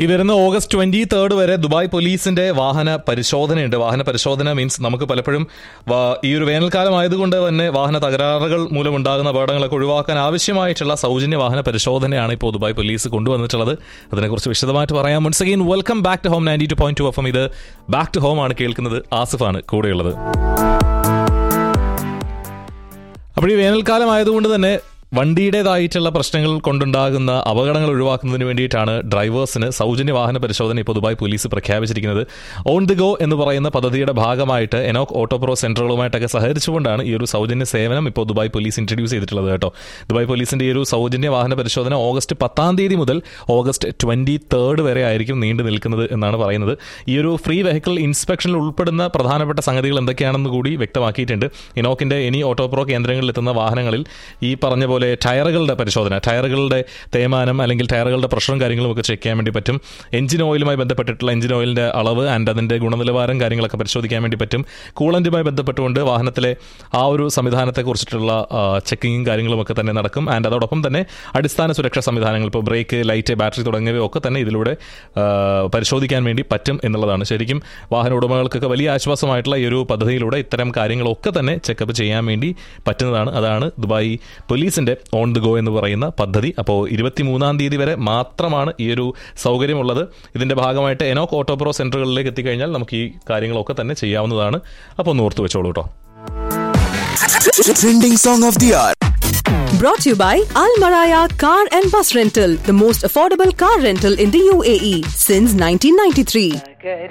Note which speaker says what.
Speaker 1: ഈ വരുന്ന August twenty third വരെ ദുബായ് പോലീസിന്റെ വാഹന പരിശോധനയുണ്ട് വാഹന പരിശോധന മീൻസ് നമുക്ക് പലപ്പോഴും വാ- ഈ ഒരു വേനൽക്കാലം ആയതുകൊണ്ട് തന്നെ വാഹന തകരാറുകൾ മൂലമുണ്ടാകുന്ന അപകടങ്ങളൊക്കെ ഒഴിവാക്കാൻ ആവശ്യമായിട്ടുള്ള സൗജന്യ വാഹന പരിശോധനയാണ് ഇപ്പോൾ ദുബായ് പോലീസ് കൊണ്ടുവന്നിട്ടുള്ളത് അതിനെക്കുറിച്ച് വിശദമായിട്ട് പറയാം once again welcome back to home ninety two point two F M ഇത് ബാക്ക് ടു ഹോം ആണ് കേൾക്കുന്നത് ആസിഫാണ് കൂടെയുള്ളത് അപ്പോൾ ഈ വേനൽക്കാലം ആയതുകൊണ്ട് തന്നെ വണ്ടിയുടേതായിട്ടുള്ള പ്രശ്നങ്ങൾ കൊണ്ടുണ്ടാകുന്ന അപകടങ്ങൾ ഒഴിവാക്കുന്നതിന് വേണ്ടിയിട്ടാണ് ഡ്രൈവേഴ്സിന് സൗജന്യ വാഹന പരിശോധന ഇപ്പോൾ ദുബായ് പോലീസ് പ്രഖ്യാപിച്ചിരിക്കുന്നത് ഓൺ ദി ഗോ എന്ന് പറയുന്ന പദ്ധതിയുടെ ഭാഗമായിട്ട് എനോക് ഓട്ടോപ്രോ സെന്ററുകളുമായിട്ടൊക്കെ സഹകരിച്ചുകൊണ്ടാണ് ഈ ഒരു സൗജന്യ സേവനം ഇപ്പോൾ ദുബായ് പോലീസ് ഇൻട്രൊഡ്യൂസ് ചെയ്തിട്ടുള്ളത് കേട്ടോ ദുബായ് പോലീസിന്റെ ഈ ഒരു സൗജന്യ വാഹന പരിശോധന ഓഗസ്റ്റ് പത്താം തീയതി മുതൽ ഓഗസ്റ്റ് ട്വന്റി തേർഡ് വരെ ആയിരിക്കും നീണ്ടു നിൽക്കുന്നത് എന്നാണ് പറയുന്നത് ഈ ഒരു ഫ്രീ വെഹിക്കിൾ ഇൻസ്പെക്ഷനിൽ ഉൾപ്പെടുന്ന പ്രധാനപ്പെട്ട സംഗതികൾ എന്തൊക്കെയാണെന്ന് കൂടി വ്യക്തമാക്കിയിട്ടുണ്ട് ഇനോക്കിന്റെ എനി ഓട്ടോപ്രോ കേന്ദ്രങ്ങളിൽ എത്തുന്ന വാഹനങ്ങളിൽ ഈ പറഞ്ഞ പോലെ ടയറുകളുടെ പരിശോധന ടയറുകളുടെ തേയ്മാനം അല്ലെങ്കിൽ ടയറുകളുടെ പ്രഷറും കാര്യങ്ങളും ഒക്കെ ചെക്ക് ചെയ്യാൻ വേണ്ടി പറ്റും എഞ്ചിൻ ഓയിലുമായി ബന്ധപ്പെട്ടിട്ടുള്ള എഞ്ചിൻ ഓയിലിന്റെ അളവ് ആൻഡ് അതിന്റെ ഗുണനിലവാരം കാര്യങ്ങളൊക്കെ പരിശോധിക്കാൻ വേണ്ടി പറ്റും കൂളന്റുമായി ബന്ധപ്പെട്ടുകൊണ്ട് വാഹനത്തിലെ ആ ഒരു സംവിധാനത്തെ കുറിച്ചിട്ടുള്ള ചെക്കിങ്ങും കാര്യങ്ങളും ഒക്കെ തന്നെ നടക്കും ആൻഡ് അതോടൊപ്പം തന്നെ അടിസ്ഥാന സുരക്ഷാ സംവിധാനങ്ങൾ ഇപ്പോൾ ബ്രേക്ക് ലൈറ്റ് ബാറ്ററി തുടങ്ങിയവയൊക്കെ തന്നെ ഇതിലൂടെ ആ, പരിശോധിക്കാൻ വേണ്ടി പറ്റും എന്നുള്ളതാണ് ശരിക്കും വാഹന ഉടമകൾക്കൊക്കെ വലിയ ആശ്വാസമായിട്ടുള്ള ഈ ഒരു പദ്ധതിയിലൂടെ ഇത്തരം കാര്യങ്ങളൊക്കെ തന്നെ ചെക്കപ്പ് ചെയ്യാൻ വേണ്ടി പറ്റുന്നതാണ് അതാണ് ദുബായ് പോലീസിന്റെ ഓൺ ദി ഗോ എന്ന് പറയുന്ന പദ്ധതി അപ്പോൾ ഇരുപത്തിമൂന്നാം തീയതി വരെ മാത്രമാണ് ഈ ഒരു സൗകര്യമുള്ളത് ഇതിന്റെ ഭാഗമായിട്ട് എനോക്ക് ഓട്ടോപ്രോ സെന്ററുകളിലേക്ക് എത്തിക്കഴിഞ്ഞാൽ നമുക്ക് ഈ കാര്യങ്ങളൊക്കെ തന്നെ ചെയ്യാവുന്നതാണ് അപ്പോൾ ഒന്ന് ഓർത്ത് വെച്ചോളൂ കേട്ടോ
Speaker 2: Trending song of the hour.
Speaker 3: Brought to you by Al Maraya Car and Bus Rental, the most affordable car rental in the UAE since 1993.